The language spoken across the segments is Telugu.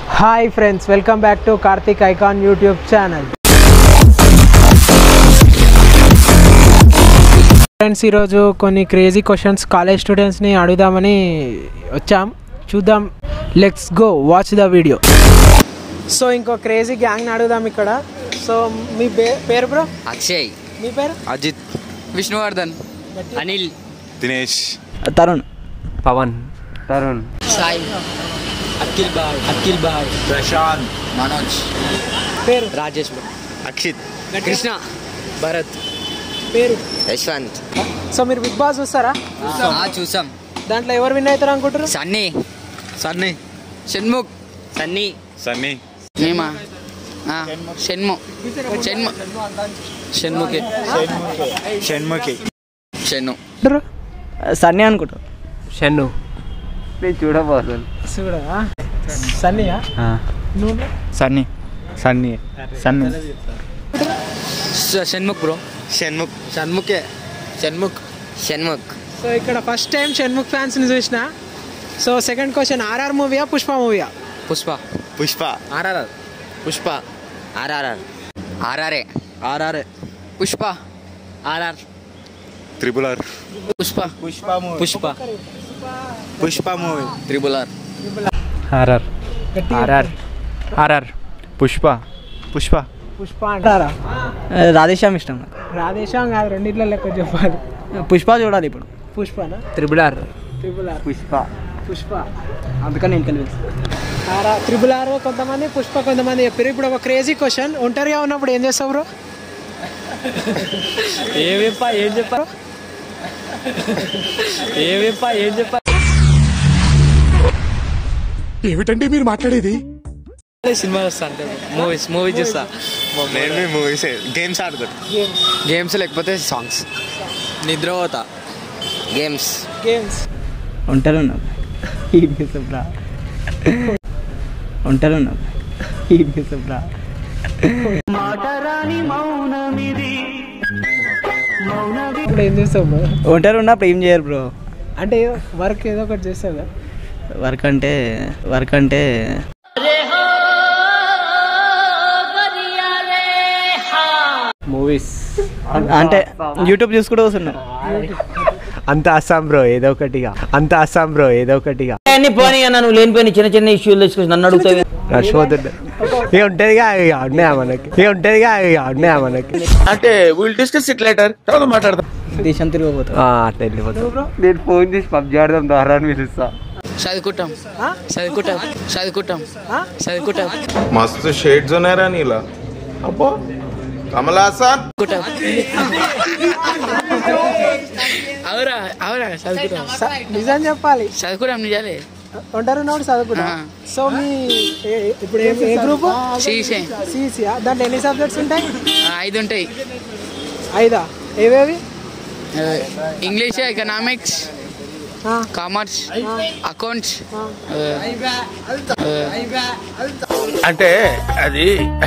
Hi friends welcome back to Karthik icon YouTube channel friends ఈరోజు కొన్ని క్రేజీ క్వశ్చన్స్ కాలేజ్ స్టూడెంట్స్ని అడుగుదామని వచ్చాం చూద్దాం let's go watch the video so ఇంకో క్రేజీ గ్యాంగ్ని అడుగుదాం ఇక్కడ సో మీ పే- పేరు బ్రో అక్షయ్ మీ పేరు అజిత్ విష్ణువర్ధన్ అనిల్ దినేష్ తరుణ్ పవన్ తరుణ్ సాయి అఖిల్ బాయ్ అఖిల్ బాయ్ ప్రశాంత్ మనోజ్ పేరు రాజేష్ అక్షిత్ కృష్ణ భరత్ పేరు యశ్వంత్ సో మీరు బిగ్ బాస్ చూస్తారా చూసాం దాంట్లో ఎవరు విన్ అవుతారు అనుకుంటారు సన్నీ సన్నీ షణ్ముఖ్ సన్నీ సన్నీ మేమా షణ్ము షణ్ము షణ్ముఖి షణ్ముఖి షణ్ము సన్నీ అనుకుంటా షన్ను నేను చూడబోతున్నాను చూడా సన్నీయా నువ్వు సన్నీ సన్నీ సన్నీ షణ్ముఖ్ బ్రో షణ్ముఖ్ షణ్ముఖే షణ్ముఖ్ షణ్ముఖ్ సో ఇక్కడ ఫస్ట్ టైం షణ్ముఖ్ ఫ్యాన్స్ని చూసిన సో సెకండ్ క్వశ్చన్ ఆర్ఆర్ మూవీయా పుష్ప మూవీయా Pushpa Pushpa RRR Pushpa RRR RRR RRR Pushpa RR triple R Pushpa Pushpa movie Pushpa Pushpa movie triple R RR RR RR Pushpa Pushpa Pushpa అంటారా రాధేశ్యామ్ ఇష్టం నాకు రాధేశ్యాం కాదు రెండిట్లో లెక్క చెప్పాలి పుష్ప చూడాలి ఇప్పుడు పుష్పనా triple R triple R Pushpa Pushpa అందుకని నేను కలిపి ఆరా త్రిబుల్ ఆర్ కొంతమంది పుష్ప కొంతమంది చెప్పారు ఇప్పుడు ఒక క్రేజీ క్వశ్చన్ ఒంటరిగా ఉన్నప్పుడు ఏం చేస్తావు బ్రో ఏమేపా ఏం చెప్పారు ఏమేపా ఏం చెప్పారు సినిమా చూస్తా అంటే మూవీస్ మూవీ చూస్తా నేను మీ మూవీస్ గేమ్స్ ఆడతాడు గేమ్స్ లేకపోతే సాంగ్స్ నిద్ర పోతా గేమ్స్ గేమ్స్ ఒంటరి ఉన్నావు ఏం చేస్తాం రా ఒంటరి ఉన్నావు ఏం చేస్తాం రా ఇప్పుడు ఏం చేస్తావు బ్రో ఒంటరి ఉన్నప్పుడు ఏం చేయరు బ్రో అంటే వర్క్ ఏదో ఒకటి చేస్తావు కదా వర్క్ అంటే వర్క్ అంటే మూవీస్ అంటే యూట్యూబ్ చూసుకుంటూ వస్తున్నాను అంత అస్సాం బ్రో ఏదో ఒకటిగా అంత అస్సాం బ్రో ఏదో ఒకటిగా అన్ని పోనీ అన్న నువ్వు లేనిపోయిన చిన్న చిన్న ఇష్యూలు తీసుకొచ్చి నన్ను అడుగుతావు రషోద్ ఇక ఉంటదిగా ఇక ఉన్నాయా మనకి ఇక ఉంటదిగా ఇక ఉన్నాయా మనకి దేశం తిరిగిపోతావు ఆ, అట్లా వెళ్ళిపోతాం బ్రో నేను ఫోన్ చేసి పబ్జి ఆడదాం ద్వారా అని పిలుస్తా చదువుకుంటాం ఆ? చదువుకుంటాం చదువుకుంటాం ఆ? చదువుకుంటాం मस्त शेड्स होणार नीला अप्पो कमला असा చదువుకుంటాం అవురా అవురా చదువుకుంటాం స- నిజం చెప్పాలి చదువుకుంటాం నిజాలే ఒంటరి ఉన్నప్పుడు చదువుకుంటా ఆ. సో మీ ఏ- ఏ- ఇప్పుడు ఏ ఏ గ్రూప్ సీసే సిసియా దాంట్లో ఎన్ని సబ్జెక్ట్స్ ఉంటాయి ఐదు ఉంటాయి ఐదా ఏవేవి ఇంగ్లీష్ ఎకనామిక్స్ ఆ, కామర్స్ అకౌంట్స్ అంటే అది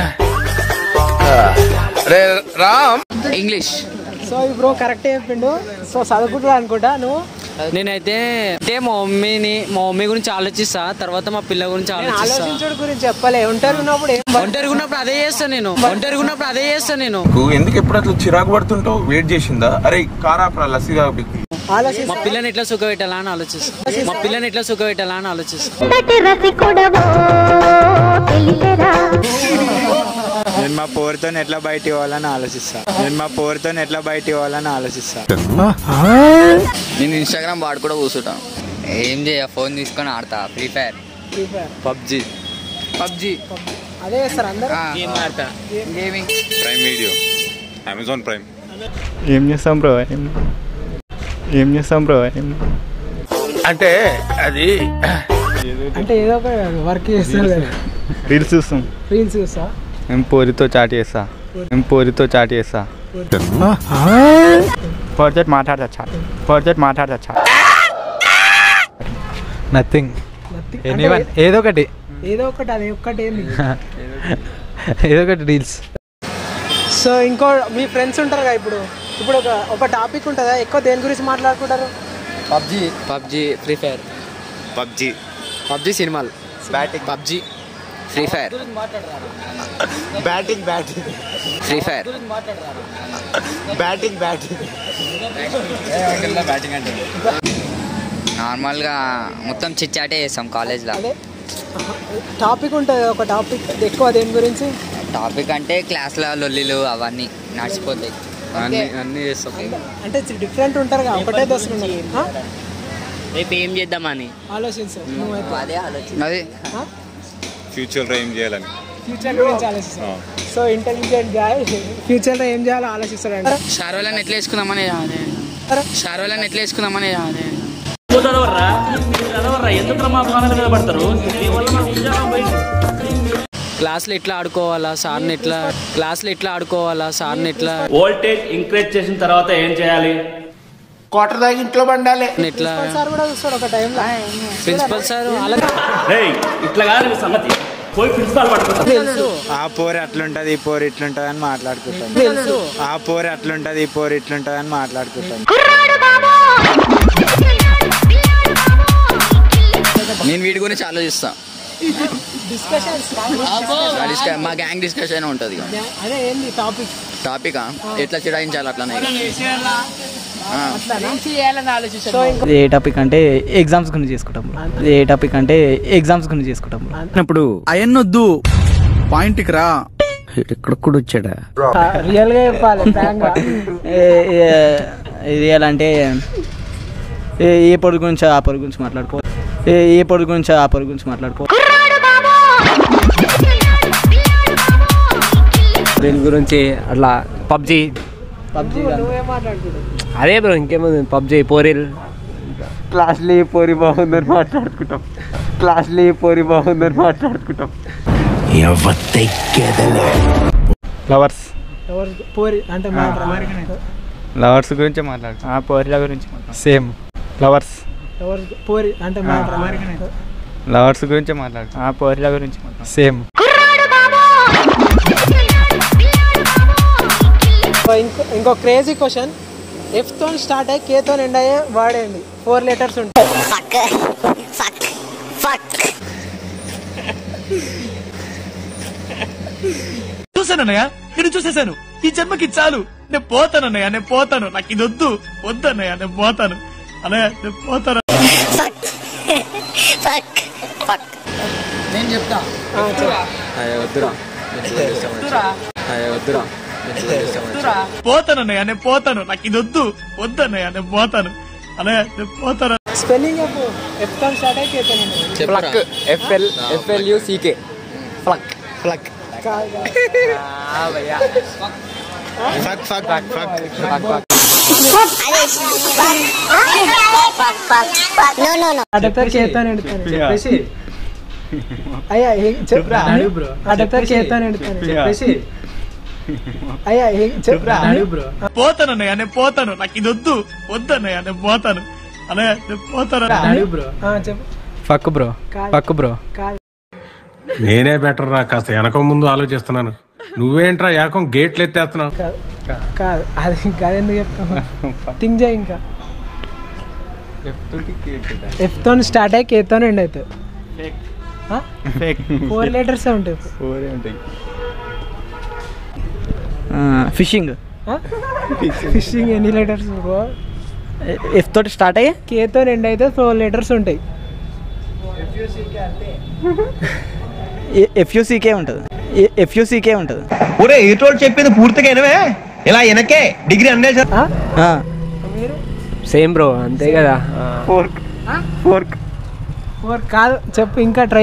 రే రామ్ ఇంగ్లీష్ సో ఈ బ్రో కరెక్టే చెప్పిండు సో చదువుకుంటా అనుకుంటా నువ్వు నేనైతే అంటే మా మమ్మీని మా మమ్మీ గురించి ఆలోచిస్తా తర్వాత మా పిల్ల గురించి నేను ఆలోచిస్తా ఆలోచించడం గురించి చెప్పలే ఒంటరి ఉన్నప్పుడు ఏం ఒంటరిగా ఉన్నప్పుడు అదే చేస్తా నేను ఒంటరిగా ఉన్నప్పుడు అదే చేస్తా నేను నువ్వు ఎందుకు ఎప్పుడు అట్లా చిరాకు పడుతుంటావు వెయిట్ చేసిందా అరే కారా అప్పుడు లస్సీగా ఆలోచిస్తా మా పిల్లని ఎట్లా సుఖ పెట్టాలా అని ఆలోచిస్తా మా పిల్లని ఎట్లా సుఖ పెట్టాలా అని ఆలోచిస్తా ఎంతటి రసికుడవో తెలియరా నేను మా పోరుతో ఎట్లా బయట ఇవ్వాలని ఆలోచిస్తా నేను మా పోరుతో ఎట్లా బయట ఇవ్వాలని ఆలోచిస్తా నేను ఇన్స్టాగ్రామ్ వాడు కూడా కూర్చుంటాను ఏం చేయ ఫోన్ తీసుకొని ఆడతా Free Fire Free Fire. PUBG PUBG అదే చేస్తారు అందరు గేమ్ ఆడతా gaming Prime Video Amazon Prime ఏం చేస్తాం బ్రో ఏం ఏం చేస్తాం బ్రో ఏం అంటే అది అంటే ఏదో ఒక వర్క్ చేస్తారు కదా రీల్స్ చూస్తాం రీల్స్ చూస్తా మేము పోరితో చాట్ చేస్తా మేము పోరితో చాట్ చేస్తా పోరితో మాట్లాడతా చాట్ పోరితో మాట్లాడతా చాట్ నథింగ్ Nothing. ఎనీవన్ అంటే ఏదో ఒకటి ఏదో ఒకటి అది ఒక్కటి ఏంది ఏదో ఒకటి రీల్స్ సో ఇంకో మీ ఫ్రెండ్స్ ఉంటారు కదా ఇప్పుడు ఇప్పుడు ఒక ఒక టాపిక్ ఉంటుందా ఎక్కువ దేని గురించి మాట్లాడుకుంటారు PUBG PUBG Free Fire PUBG PUBG సినిమాలు batting PUBG Free Fire batting batting Free Fire batting batting నార్మల్గా మొత్తం చిచ్చాటే చేస్తాం కాలేజ్లో అదే టాపిక్ ఉంటుంది ఒక టాపిక్ ఎక్కువ దేని గురించి టాపిక్ అంటే క్లాస్లో లొల్లిలు అవన్నీ నడిచిపోతాయి అన్నీ అన్నీ చేస్తాం అంటే డిఫరెంట్ ఉంటారు కదా ఒకటే దశలు ఉన్నారు ఆ? రేపు ఏం చేద్దామని ఆలోచించు నువ్వైతే అదే ఆలోచన అది ఫ్యూచర్లో ఏం చేయాలని ఫ్యూచర్ గురించి ఆలోచిస్తావు సో ఇంటెలిజెంట్ గాయ్ ఫ్యూచర్లో ఏం చేయాలో ఆలోచిస్తాడు షారోలని ఎట్లా వేసుకుందామని అదే షారోలని ఎట్లా వేసుకుందామని అదే క్లాస్లో ఎట్లా ఆడుకోవాలా సార్ని ఎట్లా క్లాస్లో ఎట్లా ఆడుకోవాలా సార్ని ఎట్లా వోల్టేజ్ ఇంక్రీజ్ చేసిన తర్వాత ఏం చేయాలి క్వార్టర్ దాకా ఇంట్లో పండాలి ఎట్లా సార్ కూడా చూస్తాడు ఒక టైంలో ప్రిన్సిపల్ సార్ అలా రేయ్ ఇట్లా కాదు నీ సంగతి పోయి ప్రిన్సిపాల్ పట్టుకుంటా తెలుసు ఆ పోరు అట్లుంటది ఈ పోరు ఇట్లుంటది అని మాట్లాడుకుంటాం తెలుసు ఆ పోరు అట్లుంటది ఈ పోరు ఇట్లుంటది అని మాట్లాడుకుంటాం నేను వీటి గురించి ఆలోచిస్తా డిస్కషన్స్ ఆ డిస్క- మా గ్యాంగ్ డిస్కషన్ ఉంటుంది ఇక. అదే ఏంది టాపిక్ టాపికా ఎట్లా చిడాయించాలి అట్లనే ఇక. ఆ. సో ఇంకా ఇది ఏ టాపిక్ అంటే ఎగ్జామ్స్ గురించి చేసుకుంటాం bro. ఇది ఏ టాపిక్ అంటే ఎగ్జామ్స్ గురించి చేసుకుంటాం bro. అప్పుడు అయన్నొద్దు పాయింట్కి రా ఇక్కడ కూడా వచ్చాడా రియల్ గా చెప్పాలి ఫ్రాంక్ గా ఏ- ఏ- ఇది ఎలా అంటే ఏ ఏ పొడి గురించి ఆ పొడి గురించి మాట్లాడుకో ఏ ఏ పొడి గురించి ఆ పొడి గురించి మాట్లాడుకో దీని గురించి అట్లా పబ్జి పబ్జీ నువ్వే మాట్లాడుకుంటావు అదే బ్రో ఇంకేముంది పబ్జి పోరిల్ క్లాస్లో ఏ పోరి బాగుందని మాట్లాడుకుంటాం క్లాస్లో ఏ పోరి బాగుందని మాట్లాడుకుంటాం లవర్స్ ఎవరు పోరి అంటే మాట లవర్స్ గురించి మాట్లాడు ఆ పోరిల గురించి సేమ్ లవర్స్ ఎవరు పోరి అంటే మాట లవర్స్ గురించి మాట్లాడు ఆ పోరిల గురించి సేమ్ ఇంకో ఇంకో క్రేజీ క్వశ్చన్ ఎఫ్ తో స్టార్ట్ అయ్యి కే తో ఎండ్ అయ్యే వర్డ్ ఏంది ఫోర్ లెటర్స్ ఉంటాయి చూసానన్నయ్య నేను చూసేశాను ఈ జన్మకి చాలు నేను పోతానన్నయ్య నేను పోతాను నాకు ఇది వద్దు వద్దన్నయ్య నేను పోతాను అన్నయ్య నేను పోతాను నేను చెప్తా ఆ, చెప్పు. పోతానన్నయ్య నేను పోతాను నాకు ఇది వద్దు వద్దన్నయ్య నేను పోతాను అన్నయ్య నేను పోతాను స్పెల్లింగ్ చెప్పు ఎఫ్ తో స్టార్ట్ అయ్యి కే తో end అయ్యే. Flock F L F L U C K flock flock కాదు, కాదు. ఫక్ ఫక్ ఫక్ ఫక్ అడత కే తో end తో చెప్పేసి అయ్యా ఏ- చెప్పురా అడత కే తో end తో చెప్పేసి అయ్యా ఏ- చెప్పురా బ్రో పోతానన్నయ్య నేను పోతాను నాకు ఇది వద్దు వద్దన్నయ్య నేను పోతాను అన్నయ్య నేను పోతాను బ్రో చెప్పు ఫక్ బ్రో కాదు. ఫక్ బ్రో కాదు నేనే బెటర్ రా కాస్త వెనక ముందు ఆలోచిస్తున్నాను నువ్వేంట్రా ఏకం గేట్లు ఎత్తేస్తున్నావు కాదు కాదు అది ఇంకా ఎందుకు చెప్తాను థింక్ చేయి ఇంకా ఎఫ్ తో స్టార్ట్ అయ్యి కే తో ఎండ్ అవుతుంది ఫోర్ లెటర్స్ ఉంటాయి ఫిషింగ్ ఫిషింగ్ ఎన్ని లెటర్స్ బ్రో ఎఫ్ తోటి స్టార్ట్ అయ్యి కే తో ఎండ్ అయితే ఫోర్ లెటర్స్ ఉంటాయి ఎఫ్యూసీకే ఉంటుంది ఎఫ్యూసీకే ఉంటుంది ఒరే ఏటోళ్ళు చెప్పింది పూర్తిగా వినవే ఇలా వెనకే డిగ్రీ అందే ఆ? మీరు సేమ్ బ్రో అంతే కదా ఫోర్క్ ఫోర్క్ ఫోర్ కాదు చెప్పు ఇంకా ట్రై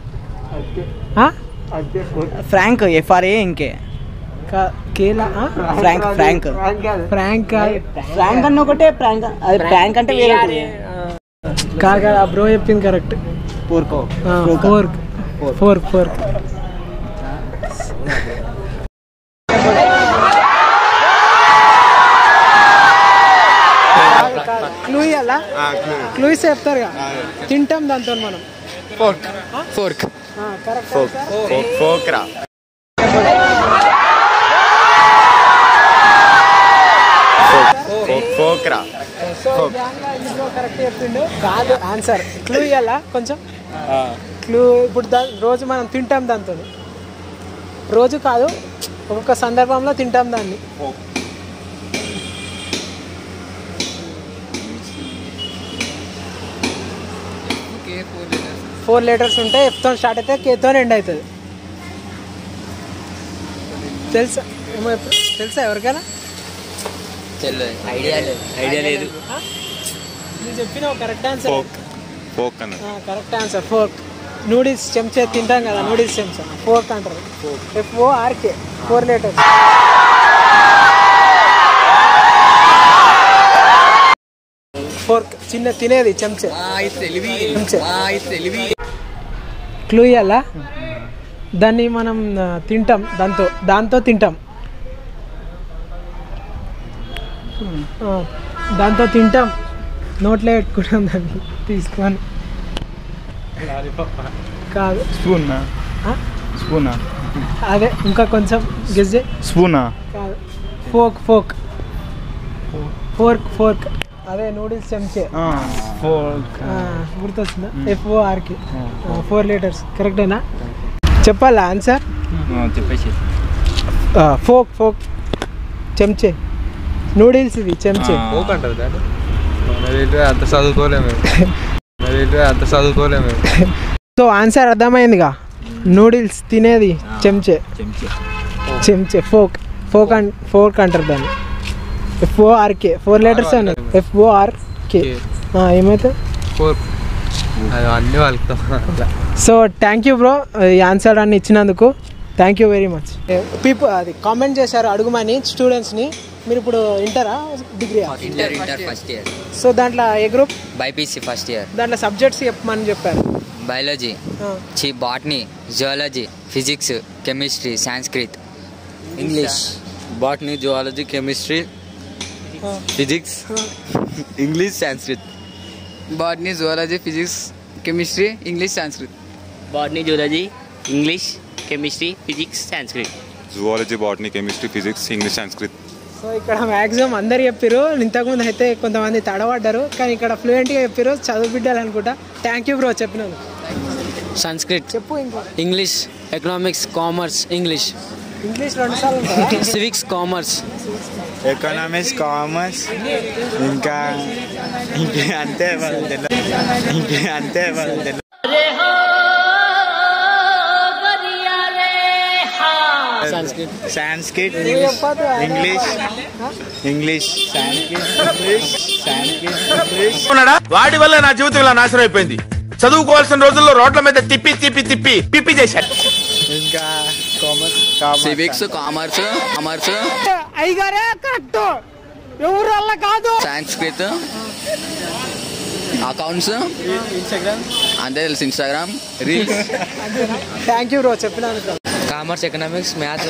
ఫ్రాంక్ ఎఫ్ఆర్ఏ ఇంకే కా- కేలా ఆ? ఫ్రాంక్ ఫ్రాంక్ ఫ్రాంక్ కాదు ఫ్రాంక్ అన్న ఒకటే ప్రాంక్ అది ప్రాంక్ అంటే వేరే కాదు కాదు ఆ బ్రో చెప్పింది కరెక్ట్ పూర్కో ఫోర్క్ ఫోర్క్ ఫోర్క్ క్లూ ఇవ్వాలా క్లూ ఇస్తే చెప్తారుగా తింటాం దాంతో మనం ఫోర్క్ ఫోర్క్ కరెక్ట్ ఫోక్ రా ఫోక్ రా సో కరెక్ట్ చెప్పిండు కాదు ఆన్సర్ క్లూ ఇవ్వాలా కొంచెం క్లూ ఇప్పుడు దా రోజు మనం తింటాం దాంతో రోజు కాదు ఒక్కొక్క సందర్భంలో తింటాం దాన్ని ఫోర్ లీటర్స్ ఉంటే ఎఫ్తో స్టార్ట్ అయితే కేతో ఎండ్ అవుతుంది తెలుసా ఏమో ఎప్పుడు- తెలుసా ఎవరికైనా తెలియదు ఐడియా లేదు ఐడియా లేదు నువ్వు చెప్పిన కరెక్ట్ ఆన్సర్ ఫోక్ అన్న కరెక్ట్ ఆన్సర్ ఫోర్క్ నూడిల్స్ చెంచా తింటాం కదా నూడిల్స్ చెంచా ఫోర్క్ అంటారు F O R K four letters fork చిన్న తినేది చెంచా చెంచా క్లూ ఇవ్వాలా దాన్ని మనం ఆ, తింటాం దాంతో దాంతో తింటాం ఆ, దాంతో తింటాం నోట్లో పెట్టుకుంటాం దాన్ని తీసుకొని కాదు స్పూనా ఆ? స్పూనా అదే ఇంకా కొంచెం గెజ్జే స్పూనా కాదు ఫోక్ ఫోక్ ఫోర్క్ ఫోర్క్ అదే నూడిల్స్ చెంచే ఫోర్క్ ఆ, గుర్తొస్తుందా ఎఫ్ఓఆర్కి ఫోర్ లీటర్స్ కరెక్టేనా చెప్పాలా ఆన్సర్ చెప్పేసి ఫోక్ ఫోక్ చెంచే నూడిల్స్ ఇవి చెంచే ఫోక్ అంటారు దాన్ని మరి ఏంటో అంత చదువుకోలేము మరి ఏంటో అంత చదువుకోలేము సో ఆన్సర్ అర్థమైందిగా నూడిల్స్ తినేది చెంచే చెంచే ఫోక్ ఫోక్ అండ్ ఫోర్క్ అంటారు దాన్ని ఎఫ్ఓఆర్కే ఫోర్ లెటర్స్ అన్నది ఎఫ్ఓఆర్కే ఏమైతే ఫోర్ అది అన్ని వాళ్ళతో అట్లా సో థ్యాంక్ యూ బ్రో ఈ ఆన్సర్ అన్ని ఇచ్చినందుకు thank you very much people అది కామెంట్ చేశారు అడుగుమని స్టూడెంట్స్ని మీరు ఇప్పుడు ఇంటరా degree inter inter first year so దాంట్లో ఏ గ్రూప్ బైపీసీ ఫస్ట్ ఇయర్ దాంట్లో సబ్జెక్ట్స్ చెప్పమని చెప్పారు బయాలజీ ఆ. చి botany zoology physics chemistry Sanskrit English botany zoology chemistry physics English Sanskrit botany zoology physics chemistry English Sanskrit botany zoology English chemistry physics Sanskrit zoology botany chemistry physics English Sanskrit so ఇక్కడ మ్యాక్సిమం అందరు చెప్పారు ఇంతకుముందు అయితే కొంతమంది తడబడ్డారు కానీ ఇక్కడ ఫ్లూయెంట్గా చెప్పారు చదువు బిడ్డలు అనుకుంటా థ్యాంక్ యూ బ్రో చెప్పినాను సంస్కృత్ చెప్పు ఇంకా English economics commerce English English రెండు సార్లు ఉంటుందా సివిక్స్ కామర్స్ ఎకనామిక్స్ కామర్స్ ఇంకా ఇంకా అంతే వాళ్ళు తెలియదు. ఇంకా అంతే వాళ్ళు తెలియదు. Sanskrit Sanskrit English English Sanskrit English Sanskrit English ఉన్నాడా వాడి వల్ల నా జీవితం ఇలా నాశనం అయిపోయింది చదువుకోవాల్సిన రోజుల్లో రోడ్ల మీద తిప్పి తిప్పి తిప్పి పిప్పి చేశాడు ఇంకా commerce commerce civics commerce commerce అయ్యగారే కరెక్ట్ ఎవరు వల్ల కాదు సంస్కృత్ అకౌంట్స్ అంతే తెలుసు Instagram reels thank you bro చెప్పినాను కామర్స్ ఎకనామిక్స్ మ్యాథ్స్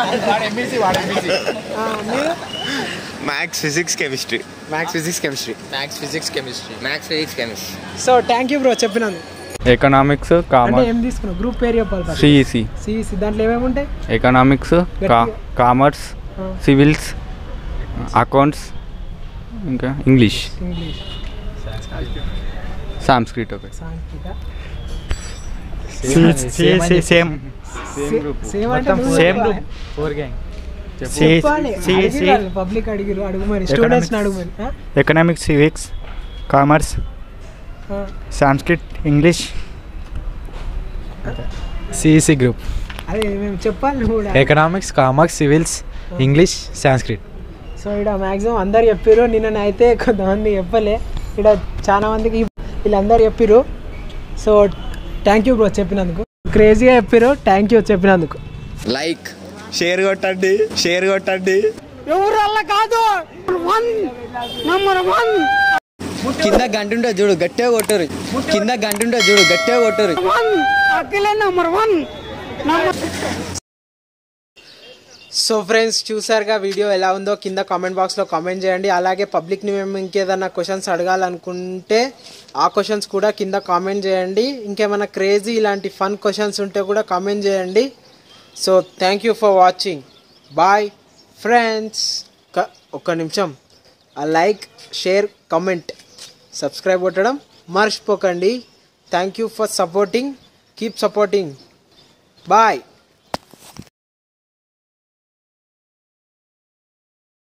మీరు maths physics chemistry maths physics chemistry maths physics chemistry maths physics chemistry so thank you bro చెప్పినాను ఎకనామిక్స్ అంటే కామర్స్ ఏం తీసుకున్నావు గ్రూప్ పేరు చెప్పాలి సిఈసి సిఈసి దాంట్లో ఏమేమి ఉంటాయి ఎకనామిక్స్ కా కామర్స్ ఆ. సివిల్స్ అకౌంట్స్ ఇంకా ఇంగ్లీష్ ఇంగ్లీష్ సాంస్క్రిట్ ఒకటి సాంస్కృత సేమ్ సేమ్ అంటే నువ్వు సేమ్ చెప్పాలి. ఫోర్ గ్యాంగ్ చెప్పాలి అడిగిరు పబ్లిక్ అడిగిరు అడుగు మరి స్టూడెంట్స్ అడుగు మరి ఆ? ఎకనామిక్స్ సివిక్స్ కామర్స్ ఆ. సాంస్క్రిట్ ఇంగ్లీష్ సిఈసి గ్రూప్ అదే మేము చెప్పాలి నువ్వు కూడా economics commerce civils English Sanskrit so ఇక్కడ మ్యాక్సిమం అందరు చెప్పారు నిన్న అయితే కొంతమంది చెప్పలే ఇక్కడ చాలా మందికి వీళ్ళందరూ చెప్పారు సో థ్యాంక్ యూ బ్రో చెప్పినందుకు క్రేజీగా చెప్పారు థ్యాంక్ యూ చెప్పినందుకు లైక్ షేర్ కొట్టండి షేర్ కొట్టండి ఎవరు వల్ల కాదు వన్ నంబర్ వన్ కింద గంట ఉంటుంది చూడు గట్టిగా కొట్టరు కింద గంట ఉంటుంది చూడు గట్టిగా కొట్టరు వన్ అఖిలే నంబర్ వన్ సో ఫ్రెండ్స్ చూసారుగా వీడియో ఎలా ఉందో కింద కామెంట్ బాక్స్లో కామెంట్ చేయండి అలాగే పబ్లిక్ని మేము ఇంకేదన్నా క్వశ్చన్స్ అడగాలనుకుంటే ఆ క్వశ్చన్స్ కూడా కింద కామెంట్ చేయండి ఇంకేమైనా క్రేజీ ఇలాంటి ఫన్ క్వశ్చన్స్ ఉంటే కూడా కామెంట్ చేయండి so thank you for watching bye friends ఒక్క నిమిషం ఆ లైక్ షేర్ కమెంట్ సబ్స్క్రైబ్ కొట్టడం మర్చిపోకండి thank you for supporting keep supporting bye